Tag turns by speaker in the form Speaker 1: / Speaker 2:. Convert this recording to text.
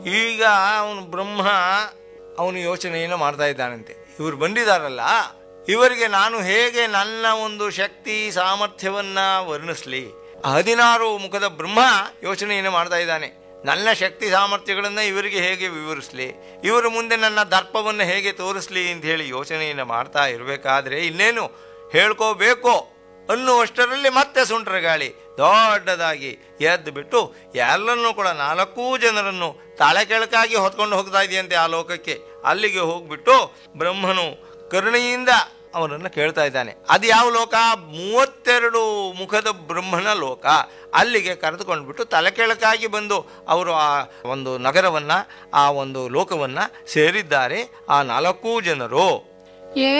Speaker 1: ಈಗ ಅವನು ಬ್ರಹ್ಮ ಅವನು ಯೋಚನೆಯನ್ನು ಮಾಡ್ತಾ ಇದ್ದಾನಂತೆ ಇವರು ಬಂದಿದಾರಲ್ಲ ಇವರಿಗೆ ನಾನು ಹೇಗೆ ನನ್ನ ಒಂದು ಶಕ್ತಿ ಸಾಮರ್ಥ್ಯವನ್ನ ವರ್ಣಿಸ್ಲಿ ಹದಿನಾರು ಮುಖದ ಬ್ರಹ್ಮ ಯೋಚನೆಯನ್ನು ಮಾಡ್ತಾ ಇದ್ದಾನೆ ನನ್ನ ಶಕ್ತಿ ಸಾಮರ್ಥ್ಯಗಳನ್ನು ಇವರಿಗೆ ಹೇಗೆ ವಿವರಿಸ್ಲಿ ಇವರ ಮುಂದೆ ನನ್ನ ದರ್ಪವನ್ನು ಹೇಗೆ ತೋರಿಸ್ಲಿ ಅಂತ ಹೇಳಿ ಯೋಚನೆಯನ್ನು ಮಾಡ್ತಾ ಇರಬೇಕಾದ್ರೆ ಇನ್ನೇನು ಹೇಳ್ಕೋಬೇಕು ಅನ್ನುವಷ್ಟರಲ್ಲಿ ಮತ್ತೆ ಸುಂಟ್ರ ಗಾಳಿ ದೊಡ್ಡದಾಗಿ ಎದ್ದು ಬಿಟ್ಟು ಎಲ್ಲರನ್ನೂ ಕೂಡ ನಾಲ್ಕೂ ಜನರನ್ನು ತಲೆ ಕೆಳಕಾಗಿ ಹೊತ್ಕೊಂಡು ಹೋಗ್ತಾ ಇದೆಯಂತೆ ಆ ಲೋಕಕ್ಕೆ ಅಲ್ಲಿಗೆ ಹೋಗ್ಬಿಟ್ಟು ಬ್ರಹ್ಮನು ಕರುಣೆಯಿಂದ ಅವನನ್ನು ಕೇಳ್ತಾ ಇದ್ದಾನೆ ಅದು ಯಾವ ಲೋಕ ಮೂವತ್ತೆರಡು ಮುಖದ ಬ್ರಹ್ಮನ ಲೋಕ ಅಲ್ಲಿಗೆ ಕರೆದುಕೊಂಡ್ಬಿಟ್ಟು ತಲೆ ಕೆಳಕಾಗಿ ಬಂದು ಅವರು ಆ ಒಂದು ನಗರವನ್ನ ಆ ಒಂದು ಲೋಕವನ್ನ ಸೇರಿದ್ದಾರೆ ಆ ನಾಲ್ಕೂ ಜನರು
Speaker 2: ಏ